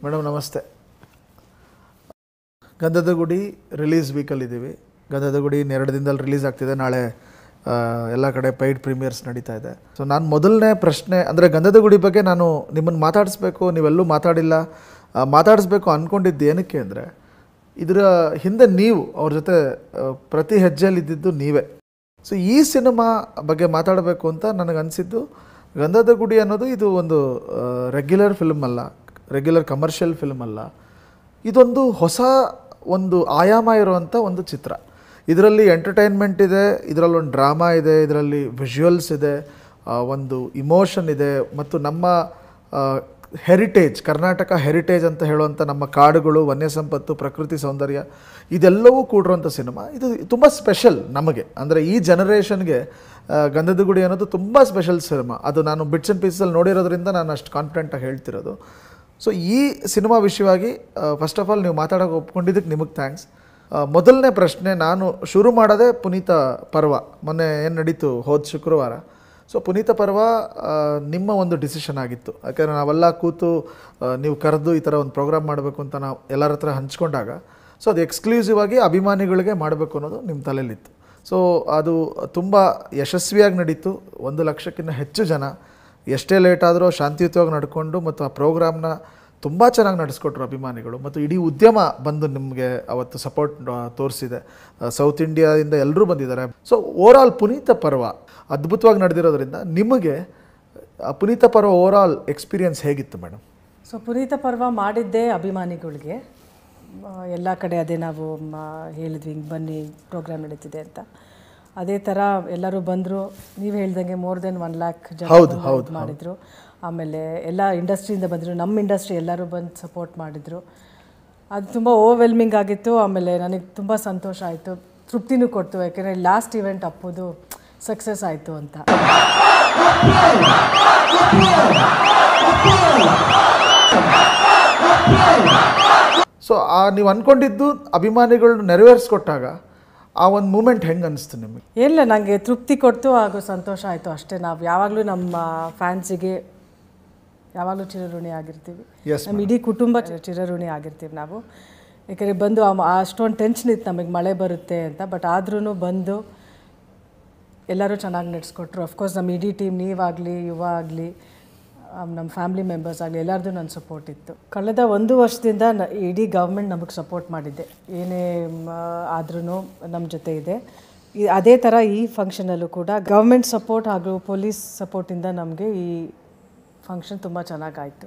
madam ನಮಸ್ತೆ ಗಂಧದ ಗುಡಿ ರಿಲೀಸ್ ವೀಕಲ್ಲಿ ಇದ್ದೀವಿ ಗಂಧದ ಗುಡಿ ಇನ್ನು ಎರಡು ದಿನದಲ್ಲಿ ರಿಲೀಸ್ ಆಗ್ತಿದೆ ನಾಳೆ ಆ, ಎಲ್ಲ ಕಡೆ ಪೈಡ್ ಪ್ರೀಮಿಯರ್ಸ್ ನಡೀತಾ ಇದೆ ಸೊ ನಾನು ಮೊದಲನೇ ಪ್ರಶ್ನೆ ಅಂದರೆ ಗಂಧದ ಗುಡಿ ಬಗ್ಗೆ ನಾನು ನಿಮ್ಮನ್ನು ಮಾತಾಡಿಸ್ಬೇಕು ನೀವೆಲ್ಲೂ ಮಾತಾಡಿಲ್ಲ ಆ, ಮಾತಾಡಿಸ್ಬೇಕು ಅಂದ್ಕೊಂಡಿದ್ದು ಏನಕ್ಕೆ ಅಂದರೆ ಇದರ ಹಿಂದೆ ನೀವು ಅವ್ರ ಜೊತೆ ಆ, ಪ್ರತಿ ಹೆಜ್ಜೆಯಲ್ಲಿ ಇದ್ದಿದ್ದು ನೀವೇ ಸೊ ಈ ಸಿನಿಮಾ ಬಗ್ಗೆ ಮಾತಾಡಬೇಕು ಅಂತ ನನಗನ್ಸಿದ್ದು ಗಂಧದ ಗುಡಿ ಅನ್ನೋದು ಇದು ಒಂದು ರೆಗ್ಯುಲರ್ ಫಿಲ್ಮ್ ಅಲ್ಲ ರೆಗ್ಯುಲರ್ ಕಮರ್ಷಿಯಲ್ ಫಿಲ್ಮ್ ಅಲ್ಲ ಇದೊಂದು ಹೊಸ ಒಂದು ಆಯಾಮ ಇರುವಂಥ ಒಂದು ಚಿತ್ರ ಇದರಲ್ಲಿ ಎಂಟರ್ಟೈನ್ಮೆಂಟ್ ಇದೆ ಇದರಲ್ಲಿ ಒಂದು ಡ್ರಾಮಾ ಇದೆ ಇದರಲ್ಲಿ ವಿಜುವಲ್ಸ್ ಇದೆ ಆ, ಒಂದು ಇಮೋಷನ್ ಇದೆ ಮತ್ತು ನಮ್ಮ ಹೆರಿಟೇಜ್ ಕರ್ನಾಟಕ ಹೆರಿಟೇಜ್ ಅಂತ ಹೇಳುವಂಥ ನಮ್ಮ ಕಾಡುಗಳು ವನ್ಯ ಸಂಪತ್ತು ಪ್ರಕೃತಿ ಸೌಂದರ್ಯ ಇದೆಲ್ಲವೂ ಕೂಡಿರುವಂಥ ಸಿನಿಮಾ ಇದು ತುಂಬ ಸ್ಪೆಷಲ್ ನಮಗೆ ಅಂದರೆ ಈ ಜನರೇಷನ್ಗೆ ಗಂಧದ ಗುಡಿ ಅನ್ನೋದು ತುಂಬ ಸ್ಪೆಷಲ್ ಸಿನಿಮಾ ಅದು ನಾನು ಬಿಟ್ಸ್ ಆ್ಯಂಡ್ ಪೀಸಲ್ಲಿ ನೋಡಿರೋದ್ರಿಂದ ನಾನು ಅಷ್ಟು ಕಾನ್ಫಿಡೆಂಟಾಗಿ ಹೇಳ್ತಿರೋದು ಸೊ ಈ ಸಿನಿಮಾ ವಿಷಯವಾಗಿ ಫಸ್ಟ್ ಆಫ್ ಆಲ್ ನೀವು ಮಾತಾಡೋಕೆ ಒಪ್ಕೊಂಡಿದ್ದಕ್ಕೆ ನಿಮಗೆ ಥ್ಯಾಂಕ್ಸ್ ಮೊದಲನೇ ಪ್ರಶ್ನೆ ನಾನು ಶುರು ಮಾಡೋದೇ ಪುನೀತ ಪರ್ವ ಮೊನ್ನೆ ಏನು ನಡೀತು ಹೋದ ಶುಕ್ರವಾರ ಸೊ ಪುನೀತ ಪರ್ವ ಆ, ನಿಮ್ಮ ಒಂದು ಡಿಸಿಷನ್ ಆಗಿತ್ತು ಯಾಕಂದರೆ ನಾವೆಲ್ಲ ಕೂತು ಆ, ನೀವು ಕರೆದು ಈ ಥರ ಒಂದು ಪ್ರೋಗ್ರಾಮ್ ಮಾಡಬೇಕು ಅಂತ ನಾವು ಎಲ್ಲರ ಹತ್ರ ಹಂಚ್ಕೊಂಡಾಗ ಸೊ ಅದು ಎಕ್ಸ್ಕ್ಲೂಸಿವ್ ಆಗಿ ಅಭಿಮಾನಿಗಳಿಗೆ ಮಾಡಬೇಕು ಅನ್ನೋದು ನಿಮ್ಮ ತಲೆಯಲ್ಲಿತ್ತು ಸೊ ಅದು ತುಂಬ ಯಶಸ್ವಿಯಾಗಿ ನಡೀತು ಒಂದು ಲಕ್ಷಕ್ಕಿಂತ ಹೆಚ್ಚು ಜನ ಎಷ್ಟೇ ಲೇಟ್ ಆದರೂ ಶಾಂತಿಯುತವಾಗಿ ನಡ್ಕೊಂಡು ಮತ್ತು ಆ ಪ್ರೋಗ್ರಾಮ್ನ ತುಂಬ ಚೆನ್ನಾಗಿ ನಡೆಸ್ಕೊಟ್ರು ಅಭಿಮಾನಿಗಳು ಮತ್ತು ಇಡೀ ಉದ್ಯಮ ಬಂದು ನಿಮಗೆ ಅವತ್ತು ಸಪೋರ್ಟ್ ತೋರಿಸಿದೆ ಸೌತ್ ಇಂಡಿಯಾದಿಂದ ಎಲ್ಲರೂ ಬಂದಿದ್ದಾರೆ ಸೊ ಓವರ್ ಆಲ್ ಪುನೀತ ಪರ್ವ ಅದ್ಭುತವಾಗಿ ನಡೆದಿರೋದ್ರಿಂದ ನಿಮಗೆ ಆ Puneetha Parva over all experience ಹೇಗಿತ್ತು ಮೇಡಮ್ ಸೊ ಪುನೀತ ಪರ್ವ ಮಾಡಿದ್ದೇ ಅಭಿಮಾನಿಗಳಿಗೆ ಎಲ್ಲ ಕಡೆ ಅದೇ ನಾವು ಮ, ಹೇಳಿದ್ವಿ ಹಿಂಗೆ ಬನ್ನಿ ಪ್ರೋಗ್ರಾಮ್ ನಡೀತಿದೆ ಅಂತ ಅದೇ ಥರ ಎಲ್ಲರೂ ಬಂದರು ನೀವು ಹೇಳ್ದಂಗೆ ಮೋರ್ ದೆನ್ ಒನ್ ಲ್ಯಾಕ್ ಜನ ಹೌದು, ಬಂದು ಹೌದು, ಇದ್ ಮಾಡಿದ್ರು ಆಮೇಲೆ ಎಲ್ಲ ಇಂಡಸ್ಟ್ರಿಯಿಂದ ಬಂದರು ನಮ್ಮ ಇಂಡಸ್ಟ್ರಿ ಎಲ್ಲರೂ ಬಂದು ಸಪೋರ್ಟ್ ಮಾಡಿದರು ಅದು ತುಂಬ ಓವರ್ವೆಲ್ಮಿಂಗ್ ಆಗಿತ್ತು ಆಮೇಲೆ ನನಗೆ ತುಂಬ ಸಂತೋಷ ಆಯಿತು ತೃಪ್ತಿನೂ ಕೊಡ್ತು ಯಾಕೆಂದರೆ ಲಾಸ್ಟ್ ಇವೆಂಟ್ ಅಪ್ಪೋದು ಸಕ್ಸಸ್ ಆಯಿತು ಅಂತ ಸೊ ಆ ನೀವು ಅಂದ್ಕೊಂಡಿದ್ದು ಅಭಿಮಾನಿಗಳು ನೆರವೇರಿಸ್ಕೊಟ್ಟಾಗ ಆ ಒಂದು ಮೂಮೆಂಟ್ ಹೆಂಗೆ ಅನಿಸ್ತು ನಿಮಗೆ ಇಲ್ಲ ನನಗೆ ತೃಪ್ತಿ ಕೊಡ್ತು ಹಾಗೂ ಸಂತೋಷ ಆಯಿತು ಅಷ್ಟೇ ನಾವು ಯಾವಾಗಲೂ ನಮ್ಮ ಫ್ಯಾನ್ಸಿಗೆ ಯಾವಾಗಲೂ ಚಿರಋಣಿ ಆಗಿರ್ತೀವಿ Yes, ನಮ್ಮ ಇಡೀ ಕುಟುಂಬ ಚಿ- ಚಿರಋಣಿ ಆಗಿರ್ತೀವಿ ನಾವು ಯಾಕಂದರೆ ಬಂದು ಆ- ಅಷ್ಟೊಂದು ಟೆನ್ಷನ್ ಇತ್ತು ನಮಗೆ ಮಳೆ ಬರುತ್ತೆ ಅಂತ ಬಟ್ ಆದ್ರೂ ಬಂದು ಎಲ್ಲರೂ ಚೆನ್ನಾಗಿ ನಡೆಸ್ಕೊಟ್ರು ಅಫ್ಕೋರ್ಸ್ ನಮ್ಮ ಇಡೀ ಟೀಮ್ ನೀವಾಗಲಿ ಯುವ ಆಗಲಿ ನಮ್ಮ ಫ್ಯಾಮಿಲಿ ಮೆಂಬರ್ಸ್ ಆಗಲಿ ಎಲ್ಲರದ್ದು ನನ್ನ ಸಪೋರ್ಟ್ ಇತ್ತು ಕಳೆದ ಒಂದು ವರ್ಷದಿಂದ ನ ಇಡೀ ಗೌರ್ಮೆಂಟ್ ನಮಗೆ ಸಪೋರ್ಟ್ ಮಾಡಿದೆ ಏನೇ ಆದ್ರೂ ನಮ್ಮ ಜೊತೆ ಇದೆ ಈ ಅದೇ ಥರ ಈ ಫಂಕ್ಷನಲ್ಲೂ ಕೂಡ ಗೌರ್ಮೆಂಟ್ ಸಪೋರ್ಟ್ ಹಾಗೂ ಪೊಲೀಸ್ ಸಪೋರ್ಟಿಂದ ನಮಗೆ ಈ ಫಂಕ್ಷನ್ ತುಂಬ ಚೆನ್ನಾಗಾಯಿತು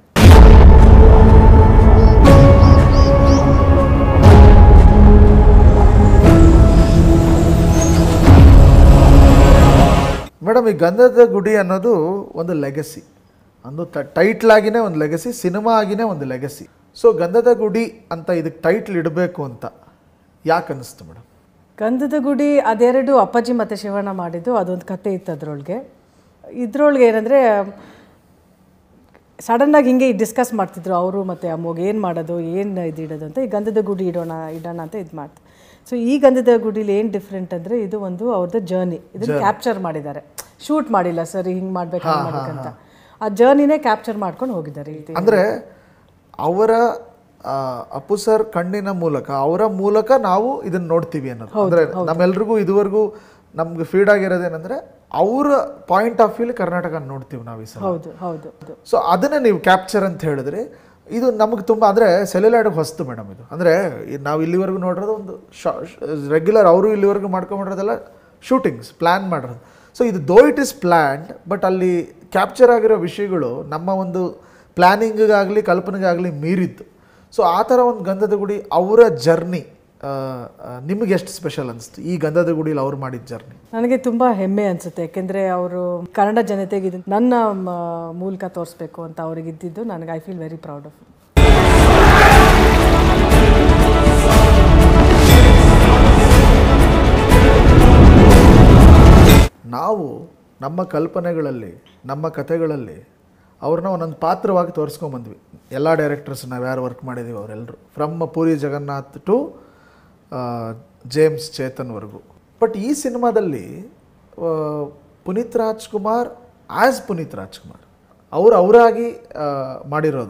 ಮೇಡಮ್ ಈ ಗಂಧದ ಗುಡಿ ಅನ್ನೋದು ಒಂದು ಲೆಗಸಿ ಒಂದು ಟೈಟ್ಲ್ ಆಗಿನೇ ಒಂದು ಲೆಗಸಿ ಸಿನಿಮಾ ಆಗಿನೇ ಒಂದು ಲೆಗಸಿ ಸೊ ಗಂಧದ ಗುಡಿ ಅಂತ ಇದಕ್ಕೆ ಟೈಟ್ಲ್ ಇಡಬೇಕು ಅಂತ ಯಾಕೆ ಅನ್ನಿಸ್ತು ಮೇಡಮ್ ಗಂಧದ ಗುಡಿ ಅದೆರಡು ಅಪ್ಪಾಜಿ ಮತ್ತು ಶಿವಣ್ಣ ಮಾಡಿದ್ದು ಅದೊಂದು ಕತೆ ಇತ್ತು ಅದರೊಳಗೆ ಇದ್ರೊಳಗೆ ಏನಂದರೆ ಸಡನ್ನಾಗಿ ಹಿಂಗೆ ಡಿಸ್ಕಸ್ ಮಾಡ್ತಿದ್ರು ಅವರು ಮತ್ತು ಅಮ್ಮೋಗೆ ಏನು ಮಾಡೋದು ಏನು ಇದು ಇಡೋದು ಅಂತ ಈ ಗಂಧದ ಗುಡಿ ಇಡೋಣ ಇಡೋಣ ಅಂತ ಇದು ಮಾಡ್ತು ಸೊ ಈ ಗಂಧದ ಗುಡಿಲಿ ಏನು ಡಿಫ್ರೆಂಟ್ ಅಂದರೆ ಇದು ಒಂದು ಅವ್ರದ್ದು ಜರ್ನಿ ಇದನ್ನು ಕ್ಯಾಪ್ಚರ್ ಮಾಡಿದ್ದಾರೆ ಶೂಟ್ ಮಾಡಿಲ್ಲ ಸರ್ ಹಿಂಗೆ ಮಾಡ್ಬೇಕು ಹಂಗೆ ಮಾಡ್ಬೇಕಂತ ಆ ಜರ್ನಿನೇ ಕ್ಯಾಪ್ಚರ್ ಮಾಡ್ಕೊಂಡು ಹೋಗಿದ್ದಾರೆ ಇಲ್ಲಿ ಅಂದರೆ ಅವರ ಆ, ಅಪ್ಪು ಸರ್ ಕಣ್ಣಿನ ಮೂಲಕ ಅವರ ಮೂಲಕ ನಾವು ಇದನ್ನ ನೋಡ್ತೀವಿ ಅನ್ನೋದು ಅಂದರೆ ನಮ್ಮೆಲ್ರಿಗೂ ಇದುವರೆಗೂ ನಮ್ಗೆ ಫೀಡ್ ಆಗಿರೋದೇನೆಂದ್ರೆ ಅವರ ಪಾಯಿಂಟ್ ಆಫ್ ವ್ಯೂಲಿ ಕರ್ನಾಟಕ ನೋಡ್ತೀವಿ ನಾವು ಈ ಸಲ ಹೌದು ಹೌದು ಹೌದು ಸೊ ಅದನ್ನೇ ನೀವು ಕ್ಯಾಪ್ಚರ್ ಅಂತ ಹೇಳಿದ್ರೆ ಇದು ನಮಗೆ ತುಂಬ ಅಂದರೆ ಸೆಲ್ಯುಲಾಯ್ಡ್ಗೆ ಹೊಸ್ತು ಮೇಡಮ್ ಇದು ಅಂದರೆ ನಾವು ಇಲ್ಲಿವರೆಗೂ ನೋಡಿರೋದು ಒಂದು ಶಾ ರೆಗ್ಯುಲರ್ ಅವರು ಇಲ್ಲಿವರೆಗೂ ಮಾಡ್ಕೊಂಬಿಡೋದೆಲ್ಲ ಶೂಟಿಂಗ್ಸ್ ಪ್ಲ್ಯಾನ್ ಮಾಡಿರೋದು ಸೊ ಇದು though it is planned but ಅಲ್ಲಿ ಕ್ಯಾಪ್ಚರ್ ಆಗಿರೋ ವಿಷಯಗಳು ನಮ್ಮ ಒಂದು ಪ್ಲ್ಯಾನಿಂಗಿಗಾಗಲಿ ಕಲ್ಪನೆಗಾಗಲಿ ಮೀರಿದ್ದು ಸೊ ಆ ಥರ ಒಂದು ಗಂಧದ ಗುಡಿ ಅವರ ಜರ್ನಿ ನಿಮಗೆ ಎಷ್ಟು ಸ್ಪೆಷಲ್ ಅನಿಸ್ತು ಈ ಗಂಧದ ಗುಡಿಲಿ ಅವ್ರು ಮಾಡಿದ ಜರ್ನಿ ನನಗೆ ತುಂಬ ಹೆಮ್ಮೆ ಅನಿಸುತ್ತೆ ಯಾಕೆಂದರೆ ಅವರು ಕನ್ನಡ ಜನತೆಗೆ ಇದು ನನ್ನ ಮ- ಮೂಲಕ ತೋರಿಸ್ಬೇಕು ಅಂತ ಅವ್ರಿಗೆ ಇದ್ದಿದ್ದು ನನಗೆ I feel very proud of ನಾವು ನಮ್ಮ ಕಲ್ಪನೆಗಳಲ್ಲಿ ನಮ್ಮ ಕಥೆಗಳಲ್ಲಿ ಅವ್ರನ್ನ ಒಂದೊಂದು ಪಾತ್ರವಾಗಿ ತೋರಿಸ್ಕೊಂಬಂದ್ವಿ ಎಲ್ಲ ಡೈರೆಕ್ಟರ್ಸ್ ನಾವು ಯಾರು ವರ್ಕ್ ಮಾಡಿದ್ದೀವಿ ಅವರೆಲ್ಲರೂ from Puri Jagannath to James ಚೇತನ್ವರೆಗೂ ಬಟ್ ಈ ಸಿನಿಮಾದಲ್ಲಿ ಆ, ಪುನೀತ್ ರಾಜ್ಕುಮಾರ್ ಆ್ಯಸ್ ಪುನೀತ್ ರಾಜ್ಕುಮಾರ್ ಅವರು ಅವರಾಗಿ ಮಾಡಿರೋದು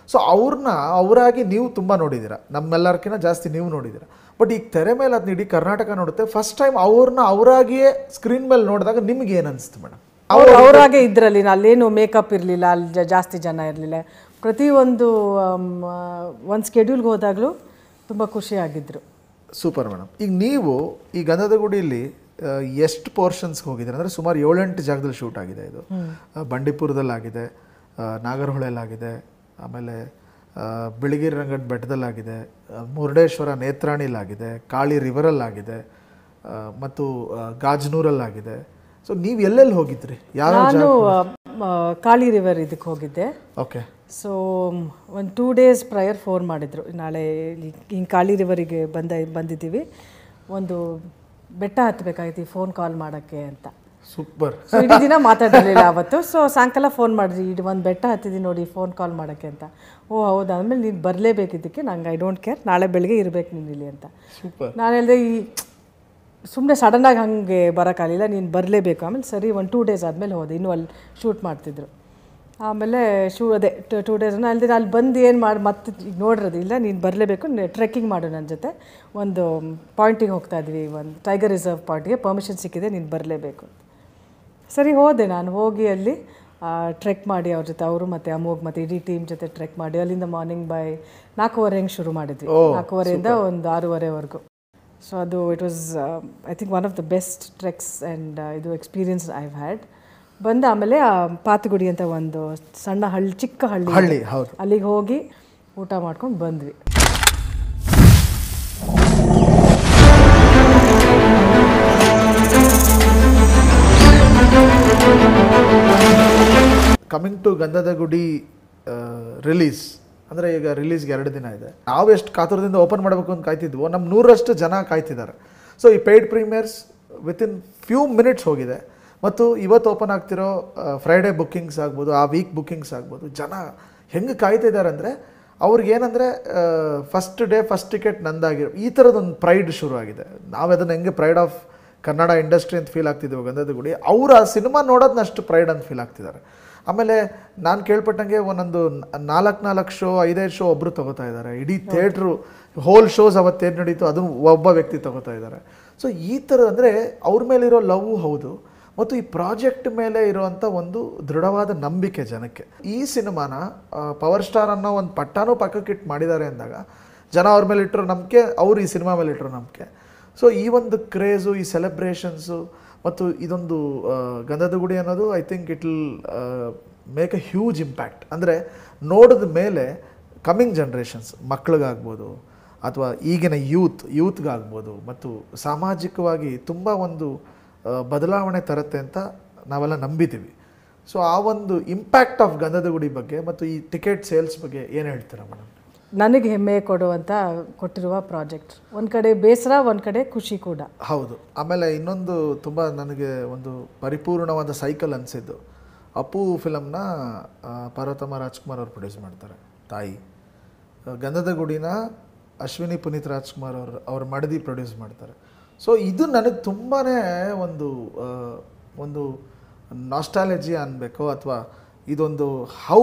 ಸೊ ಅವ್ರನ್ನ ಅವರಾಗಿ ನೀವು ತುಂಬ ನೋಡಿದ್ದೀರ ನಮ್ಮೆಲ್ಲರ್ಕಿಂತ ಜಾಸ್ತಿ ನೀವು ನೋಡಿದ್ದೀರ ಬಟ್ ಈಗ ತೆರೆ ಮೇಲೆ ಅದನ್ನ ಇಡೀ ಕರ್ನಾಟಕ ನೋಡುತ್ತೆ ಫಸ್ಟ್ ಟೈಮ್ ಅವ್ರನ್ನ ಅವರಾಗಿಯೇ ಸ್ಕ್ರೀನ್ ಮೇಲೆ ನೋಡಿದಾಗ ನಿಮ್ಗೆ ಏನು ಅನಿಸ್ತು ಮೇಡಮ್ ಅವ್ರು ಅವರಾಗೆ ಇದ್ರಲ್ಲಿ ಅಲ್ಲೇನು ಮೇಕಪ್ ಇರಲಿಲ್ಲ ಅಲ್ಲಿ ಜ- ಜಾಸ್ತಿ ಜನ ಇರಲಿಲ್ಲ ಪ್ರತಿಯೊಂದು ಒಂದು ಸ್ಕೆಡ್ಯೂಲ್ಗೆ ಹೋದಾಗಲೂ ತುಂಬ ಖುಷಿಯಾಗಿದ್ದರು ಸೂಪರ್ ಮೇಡಮ್ ಈಗ ನೀವು ಈ ಗಂಧದ ಗುಡಿಯಲ್ಲಿ ಆ, ಎಷ್ಟು ಪೋರ್ಷನ್ಸ್ಗೆ ಹೋಗಿದ್ದೀರ ಅಂದರೆ ಸುಮಾರು ಏಳೆಂಟು ಜಾಗದಲ್ಲಿ ಶೂಟ್ ಆಗಿದೆ ಇದು ಆ, ಬಂಡೀಪುರದಲ್ಲಾಗಿದೆ ಆ, ನಾಗರಹೊಳೆಯಲ್ಲಾಗಿದೆ ಆಮೇಲೆ ಆ, ಬಿಳಿಗಿರಿ ರಂಗದ ಬೆಟ್ಟದಲ್ಲಾಗಿದೆ ಆ, ಮುರುಡೇಶ್ವರ ನೇತ್ರಾಣಿಲಾಗಿದೆ ಕಾಳಿ ರಿವರಲ್ಲಾಗಿದೆ ಆ, ಮತ್ತು ಆ, ಗಾಜನೂರಲ್ಲಾಗಿದೆ ಸೊ ನೀವು ಎಲ್ಲೆಲ್ಲಿ ಹೋಗಿದ್ರಿ ಯಾವ ನಾನು ಆ, ಕಾಳಿ ರಿವರ್ ಇದಕ್ಕೆ ಹೋಗಿದ್ದೆ ಓಕೆ ಸೊ ಒಂದು ಟೂ ಡೇಸ್ ಪ್ರಯರ್ ಫೋನ್ ಮಾಡಿದರು ನಾಳೆ ಹಿಂಗೆ ಕಾಳಿ ರಿವರಿಗೆ ಬಂದ ಬಂದಿದ್ದೀವಿ ಒಂದು ಬೆಟ್ಟ ಹತ್ತಬೇಕಾಗಿತ್ತು ಫೋನ್ ಕಾಲ್ ಮಾಡೋಕ್ಕೆ ಅಂತ ಸೂಪರ್ ಸೊ ಇಡೀ ದಿನ ಮಾತಾಡಿರಲಿಲ್ಲ ಅವತ್ತು ಸೊ ಸಾಯಂಕಾಲ ಫೋನ್ ಮಾಡಿದ್ರಿ ಇದು ಒಂದು ಬೆಟ್ಟ ಹತ್ತಿದ್ದೀನಿ ನೋಡಿ ಫೋನ್ ಕಾಲ್ ಮಾಡೋಕ್ಕೆ ಅಂತ ಓ ಹೌದಾ ಆಮೇಲೆ ನೀನು ಬರಲೇಬೇಕಿದ್ದಕ್ಕೆ ನಂಗೆ ಐ ಡೋಂಟ್ ಕೇರ್ ನಾಳೆ ಬೆಳಗ್ಗೆ ಇರಬೇಕು ನೀನು ಇಲ್ಲಿ ಅಂತ ಸೂಪರ್ ನಾನು ಹೇಳಿದೆ ಈ ಸುಮ್ಮನೆ ಸಡನ್ನಾಗಿ ಹಾಗೆ ಬರೋಕ್ಕಾಗಲಿಲ್ಲ ನೀನು ಬರಲೇಬೇಕು ಆಮೇಲೆ ಸರಿ ಒಂದು ಟೂ ಡೇಸ್ ಆದಮೇಲೆ ಹೋದೆ ಇನ್ನೂ ಅಲ್ಲಿ ಶೂಟ್ ಮಾಡ್ತಿದ್ರು ಆಮೇಲೆ ಶೂ ಅದೇ ಟೂ ಡೇಸ್ ಅಲ್ಲದೆ ಅಲ್ಲಿ ಬಂದು ಏನು ಮಾಡಿ ಮತ್ತೆ ಈಗ ನೋಡಿರೋದು ಇಲ್ಲ ನೀನು ಬರಲೇಬೇಕು ಟ್ರೆಕ್ಕಿಂಗ್ ಮಾಡು ನನ್ನ ಜೊತೆ ಒಂದು ಪಾಯಿಂಟಿಗೆ ಹೋಗ್ತಾ ಇದ್ವಿ ಒಂದು ಟೈಗರ್ ರಿಸರ್ವ್ ಪಾಯಿಂಟಿಗೆ ಪರ್ಮಿಷನ್ ಸಿಕ್ಕಿದೆ ನೀನು ಬರಲೇಬೇಕು ಸರಿ ಹೋದೆ ನಾನು ಹೋಗಿ ಅಲ್ಲಿ ಟ್ರೆಕ್ ಮಾಡಿ ಅವ್ರ ಜೊತೆ ಅವರು ಮತ್ತು ಅಮೋಘ್ ಮತ್ತು ಇಡೀ ಟೀಮ್ ಜೊತೆ ಟ್ರೆಕ್ ಮಾಡಿ ಅಲ್ಲಿಂದ ಮಾರ್ನಿಂಗ್ ಬೈ ನಾಲ್ಕೂವರೆ ಹೆಂಗೆ ಶುರು ಮಾಡಿದ್ವಿ ನಾಲ್ಕೂವರೆಯಿಂದ ಒಂದು ಆರೂವರೆವರೆಗೂ ಸೊ ಅದು it was I think one of the best treks and ಇದು ಎಕ್ಸ್ಪೀರಿಯನ್ಸ್ ಐವ್ ಹ್ಯಾಡ್ ಬಂದು ಆಮೇಲೆ ಆ ಪಾತಗುಡಿ ಅಂತ ಒಂದು ಸಣ್ಣ ಹಳ್ಳಿ ಚಿಕ್ಕ ಹಳ್ಳಿ ಹಳ್ಳಿ ಹೌದು ಅಲ್ಲಿಗೆ ಹೋಗಿ ಊಟ ಮಾಡ್ಕೊಂಡು ಬಂದ್ವಿ ಕಮಿಂಗ್ ಟು ಗಂಧದ ಗುಡಿ ರಿಲೀಸ್ ಅಂದರೆ ಈಗ ರಿಲೀಸ್ಗೆ ಎರಡು ದಿನ ಇದೆ ನಾವು ಎಷ್ಟು ಕಾತುರದಿಂದ ಓಪನ್ ಮಾಡಬೇಕು ಅಂತ ಕಾಯ್ತಿದ್ವೋ ನಮ್ಮ ನೂರಷ್ಟು ಜನ ಕಾಯ್ತಿದ್ದಾರೆ ಸೊ ಈ paid premieres within few minutes ಹೋಗಿದೆ ಮತ್ತು ಇವತ್ತು ಓಪನ್ ಆಗ್ತಿರೋ ಫ್ರೈಡೇ ಬುಕ್ಕಿಂಗ್ಸ್ ಆಗ್ಬೋದು ಆ ವೀಕ್ ಬುಕ್ಕಿಂಗ್ಸ್ ಆಗ್ಬೋದು ಜನ ಹೆಂಗೆ ಕಾಯ್ತಿದ್ದಾರೆ ಅಂದರೆ ಅವ್ರಿಗೇನಂದರೆ ಫಸ್ಟ್ ಡೇ ಫಸ್ಟ್ ಟಿಕೆಟ್ ನಂದಾಗಿರೋ ಈ ಥರದೊಂದು ಪ್ರೈಡ್ ಶುರು ಆಗಿದೆ ನಾವು ಅದನ್ನು ಹೆಂಗೆ ಪ್ರೈಡ್ ಆಫ್ ಕನ್ನಡ ಇಂಡಸ್ಟ್ರಿ ಅಂತ ಫೀಲ್ ಆಗ್ತಿದ್ದೀವಿ ಗಂಧದ ಗುಡಿ ಅವ್ರು ಆ ಸಿನಿಮಾ ನೋಡೋದನ್ನ ಅಷ್ಟು ಪ್ರೈಡ್ ಅಂತ ಫೀಲ್ ಆಗ್ತಿದ್ದಾರೆ ಆಮೇಲೆ ನಾನು ಕೇಳ್ಪಟ್ಟಂಗೆ ಒಂದೊಂದು ನಾಲ್ಕು ನಾಲ್ಕು ಶೋ ಐದೈದು ಶೋ ಒಬ್ಬರು ತಗೋತಾ ಇದ್ದಾರೆ ಇಡೀ ಥಿಯೇಟ್ರು ಹೋಲ್ ಶೋಸ್ ಅವತ್ತೇನು ನಡೀತು ಅದನ್ನು ಒಬ್ಬ ವ್ಯಕ್ತಿ ತಗೋತಾ ಇದ್ದಾರೆ ಸೊ ಈ ಥರ ಅಂದರೆ ಅವ್ರ ಮೇಲಿರೋ ಲವ್ ಹೌದು ಮತ್ತು ಈ ಪ್ರಾಜೆಕ್ಟ್ ಮೇಲೆ ಇರುವಂಥ ಒಂದು ದೃಢವಾದ ನಂಬಿಕೆ ಜನಕ್ಕೆ ಈ ಸಿನಿಮಾನ ಪವರ್ ಸ್ಟಾರ್ ಅನ್ನೋ ಒಂದು ಪಟ್ಟಾನೂ ಪಕ್ಕಕ್ಕಿಟ್ಟು ಮಾಡಿದ್ದಾರೆ ಅಂದಾಗ ಜನ ಅವ್ರ ಮೇಲೆ ಇಟ್ಟರು ನಂಬಿಕೆ ಅವ್ರು ಈ ಸಿನಿಮಾ ಮೇಲೆ ಇಟ್ಟರು ನಂಬಿಕೆ ಸೊ ಈ ಒಂದು ಕ್ರೇಜು ಈ ಸೆಲೆಬ್ರೇಷನ್ಸು ಮತ್ತು ಇದೊಂದು ಆ, ಗಂಧದ ಗುಡಿ ಅನ್ನೋದು I think it will make a huge impact ಅಂದರೆ ನೋಡಿದ ಮೇಲೆ ಕಮ್ಮಿಂಗ್ ಜನ್ರೇಷನ್ಸ್ ಮಕ್ಕಳಿಗಾಗ್ಬೋದು ಅಥವಾ ಈಗಿನ ಯೂತ್ ಯೂತ್ಗಾಗ್ಬೋದು ಮತ್ತು ಸಾಮಾಜಿಕವಾಗಿ ತುಂಬ ಒಂದು ಆ, ಬದಲಾವಣೆ ತರುತ್ತೆ ಅಂತ ನಾವೆಲ್ಲ ನಂಬಿದ್ದೀವಿ ಸೊ ಆ ಒಂದು ಇಂಪ್ಯಾಕ್ಟ್ ಆಫ್ ಗಂಧದ ಗುಡಿ ಬಗ್ಗೆ ಮತ್ತು ಈ ಟಿಕೆಟ್ ಸೇಲ್ಸ್ ಬಗ್ಗೆ ಏನು ಹೇಳ್ತೀರಾ ಮೇಡಮ್ ನನಗೆ ಹೆಮ್ಮೆ ಕೊಡುವಂಥ ಕೊಟ್ಟಿರುವ ಪ್ರಾಜೆಕ್ಟ್ ಒಂದು ಕಡೆ ಬೇಸರ ಒಂದು ಕಡೆ ಖುಷಿ ಕೂಡ ಹೌದು ಆಮೇಲೆ ಇನ್ನೊಂದು ತುಂಬ ನನಗೆ ಒಂದು ಪರಿಪೂರ್ಣವಾದ ಸೈಕಲ್ ಅನಿಸಿದ್ದು ಅಪ್ಪು ಫಿಲಮ್ನ ಆ, ಪಾರ್ವತಮ್ಮ ರಾಜ್ಕುಮಾರ್ ಅವ್ರು ಪ್ರೊಡ್ಯೂಸ್ ಮಾಡ್ತಾರೆ ತಾಯಿ ಆ, ಗಂಧದ ಗುಡಿನ ಅಶ್ವಿನಿ ಪುನೀತ್ ರಾಜ್ಕುಮಾರ್ ಅವರು ಅವ್ರ ಮಡದಿ ಪ್ರೊಡ್ಯೂಸ್ ಮಾಡ್ತಾರೆ ಸೊ ಇದು ನನಗೆ ತುಂಬಾ ಒಂದು ಆ, ಒಂದು ನಾಸ್ಟಾಲಜಿ ಅನ್ಬೇಕು ಅಥವಾ ಇದೊಂದು ಹೌ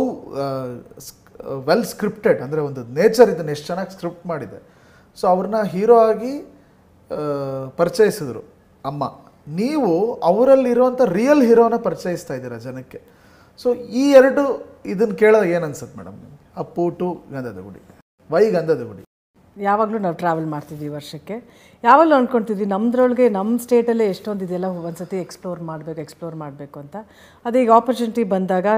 ವೆಲ್ ಸ್ಕ್ರಿಪ್ಟೆಡ್ ಅಂದರೆ ಒಂದು ನೇಚರ್ ಇದನ್ನು ಎಷ್ಟು ಚೆನ್ನಾಗಿ ಸ್ಕ್ರಿಪ್ಟ್ ಮಾಡಿದೆ ಸೊ ಅವ್ರನ್ನ ಹೀರೋ ಆಗಿ ಆ, ಪರಿಚಯಿಸಿದ್ರು ಅಮ್ಮ ನೀವು ಅವರಲ್ಲಿರುವಂಥ ರಿಯಲ್ ಹೀರೋನ ಪರಿಚಯಿಸ್ತಾ ಇದ್ದೀರಾ ಜನಕ್ಕೆ ಸೊ ಈ ಎರಡು ಇದನ್ನು ಕೇಳೋದು ಏನು ಅನ್ಸುತ್ತೆ ಮೇಡಮ್ ಅಪ್ಪು ಟು ಗಂಧದ ಗುಡಿ ವೈ ಗಂಧದ ಗುಡಿ ಯಾವಾಗಲೂ ನಾವು ಟ್ರಾವೆಲ್ ಮಾಡ್ತಿದ್ವಿ ವರ್ಷಕ್ಕೆ ಯಾವಾಗಲೂ ಅಂದ್ಕೊಳ್ತಿದ್ವಿ ನಮ್ಮದ್ರೊಳಗೆ ನಮ್ಮ ಸ್ಟೇಟಲ್ಲೇ ಎಷ್ಟೊಂದು ಇದೆಲ್ಲ ಒಂದ್ಸತಿ ಎಕ್ಸ್ಪ್ಲೋರ್ ಮಾಡಬೇಕು ಎಕ್ಸ್ಪ್ಲೋರ್ ಮಾಡಬೇಕು ಅಂತ ಅದೇ ಈಗ ಆಪರ್ಚುನಿಟಿ ಬಂದಾಗ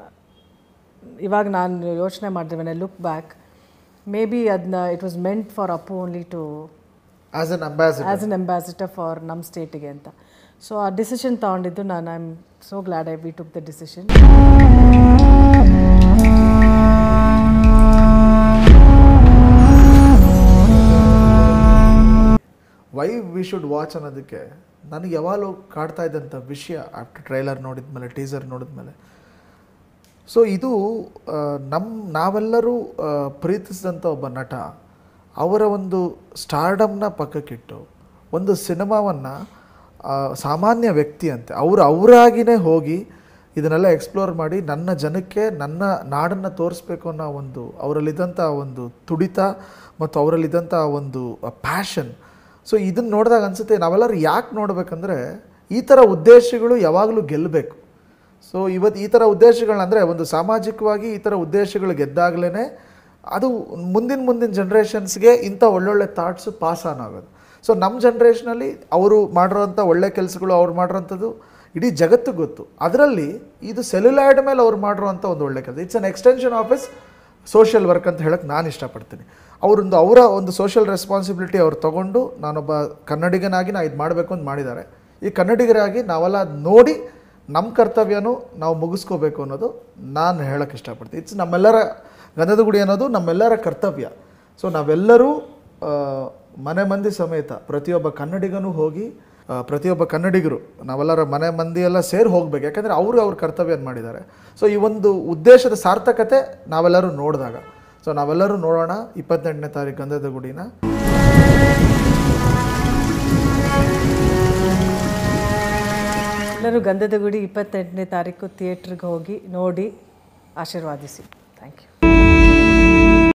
ಇವಾಗ ನಾನು ಯೋಚನೆ ಮಾಡಿದೆ when I look back maybe ಅದನ್ನ it was meant for Appu only to as an ambassador as an ambassador for ನಮ್ಮ ಸ್ಟೇಟಿಗೆ ಅಂತ ಸೊ ಆ ಡಿಸಿಷನ್ ತೊಗೊಂಡಿದ್ದು ನಾನು I am so glad I we took the decision why we should watch ಅನ್ನೋದಕ್ಕೆ ನನಗೆ ಯಾವಾಗಲೂ ಕಾಡ್ತಾ ಇದ್ದಂಥ ವಿಷಯ ಆಫ್ಟರ್ ಟ್ರೈಲರ್ ನೋಡಿದ್ಮೇಲೆ ಟೀಸರ್ ನೋಡಿದ್ಮೇಲೆ ಸೊ ಇದು ನಮ್ಮ ನಾವೆಲ್ಲರೂ ಆ, ಪ್ರೀತಿಸಿದಂಥ ಒಬ್ಬ ನಟ ಅವರ ಒಂದು ಸ್ಟಾರ್ಡಮ್ನ ಪಕ್ಕಕ್ಕಿಟ್ಟು ಒಂದು ಸಿನಿಮಾವನ್ನು ಸಾಮಾನ್ಯ ವ್ಯಕ್ತಿ ಅಂತೆ ಅವರು ಅವರಾಗಿನೇ ಹೋಗಿ ಇದನ್ನೆಲ್ಲ ಎಕ್ಸ್ಪ್ಲೋರ್ ಮಾಡಿ ನನ್ನ ಜನಕ್ಕೆ ನನ್ನ ನಾಡನ್ನು ತೋರಿಸ್ಬೇಕು ಅನ್ನೋ ಒಂದು ಅವರಲ್ಲಿದ್ದಂಥ ಒಂದು ತುಡಿತ ಮತ್ತು ಅವರಲ್ಲಿದ್ದಂಥ ಒಂದು ಪ್ಯಾಷನ್ ಸೊ ಇದನ್ನು ನೋಡಿದಾಗ ಅನಿಸುತ್ತೆ ನಾವೆಲ್ಲರೂ ಯಾಕೆ ನೋಡಬೇಕಂದ್ರೆ ಈ ಥರ ಉದ್ದೇಶಗಳು ಯಾವಾಗಲೂ ಗೆಲ್ಲಬೇಕು ಸೊ ಇವತ್ತು ಈ ಥರ ಉದ್ದೇಶಗಳನ್ನ ಅಂದರೆ ಒಂದು ಸಾಮಾಜಿಕವಾಗಿ ಈ ಥರ ಉದ್ದೇಶಗಳು ಗೆದ್ದಾಗಲೇ ಅದು ಮುಂದಿನ ಮುಂದಿನ ಜನ್ರೇಷನ್ಸ್ಗೆ ಇಂಥ ಒಳ್ಳೊಳ್ಳೆ ಥಾಟ್ಸು ಪಾಸ್ ಆನ್ ಆಗೋದು ಸೊ ನಮ್ಮ ಜನ್ರೇಷನಲ್ಲಿ ಅವರು ಮಾಡಿರೋಂಥ ಒಳ್ಳೆ ಕೆಲಸಗಳು ಅವ್ರು ಮಾಡಿರೋಂಥದ್ದು ಇಡೀ ಜಗತ್ತಿಗೆ ಗೊತ್ತು ಅದರಲ್ಲಿ ಇದು ಸೆಲ್ಯುಲಾಯ್ಡ್ ಮೇಲೆ ಅವ್ರು ಮಾಡಿರೋಂಥ ಒಂದು ಒಳ್ಳೆ ಕೆಲಸ it's an extension of his social work ಅಂತ ಹೇಳಕ್ಕೆ ನಾನು ಇಷ್ಟಪಡ್ತೀನಿ ಅವರೊಂದು ಅವರ ಒಂದು ಸೋಷಿಯಲ್ ರೆಸ್ಪಾನ್ಸಿಬಿಲಿಟಿ ಅವ್ರು ತಗೊಂಡು ನಾನೊಬ್ಬ ಕನ್ನಡಿಗನಾಗಿ ನಾ ಇದು ಮಾಡಬೇಕು ಅಂತ ಮಾಡಿದ್ದಾರೆ ಈ ಕನ್ನಡಿಗರಾಗಿ ನಾವೆಲ್ಲ ಅದ್ ನೋಡಿ ನಮ್ಮ ಕರ್ತವ್ಯನೂ ನಾವು ಮುಗಿಸ್ಕೋಬೇಕು ಅನ್ನೋದು ನಾನು ಹೇಳಕ್ಕೆ ಇಷ್ಟಪಡ್ತೀನಿ ಇಟ್ಸ್ ನಮ್ಮೆಲ್ಲರ ಗಂಧದ ಗುಡಿ ಅನ್ನೋದು ನಮ್ಮೆಲ್ಲರ ಕರ್ತವ್ಯ ಸೊ ನಾವೆಲ್ಲರೂ ಆ, ಮನೆ ಮಂದಿ ಸಮೇತ ಪ್ರತಿಯೊಬ್ಬ ಕನ್ನಡಿಗನೂ ಹೋಗಿ ಆ, ಪ್ರತಿಯೊಬ್ಬ ಕನ್ನಡಿಗರು ನಾವೆಲ್ಲರ ಮನೆ ಮಂದಿ ಎಲ್ಲ ಸೇರಿ ಹೋಗ್ಬೇಕು ಯಾಕಂದರೆ ಅವರು ಅವ್ರ ಕರ್ತವ್ಯನ ಮಾಡಿದ್ದಾರೆ ಸೊ ಈ ಒಂದು ಉದ್ದೇಶದ ಸಾರ್ಥಕತೆ ನಾವೆಲ್ಲರೂ ನೋಡಿದಾಗ ಸೊ ನಾವೆಲ್ಲರೂ ನೋಡೋಣ ಇಪ್ಪತ್ತೆಂಟನೇ ತಾರೀಕು ಗಂಧದ ಗುಡಿನ ಎಲ್ಲರೂ ಗಂಧದ ಗುಡಿ ಇಪ್ಪತ್ತೆಂಟನೇ ತಾರೀಕು ಥಿಯೇಟ್ರಿಗೆ ಹೋಗಿ ನೋಡಿ ಆಶೀರ್ವಾದಿಸಿ ಥ್ಯಾಂಕ್ ಯು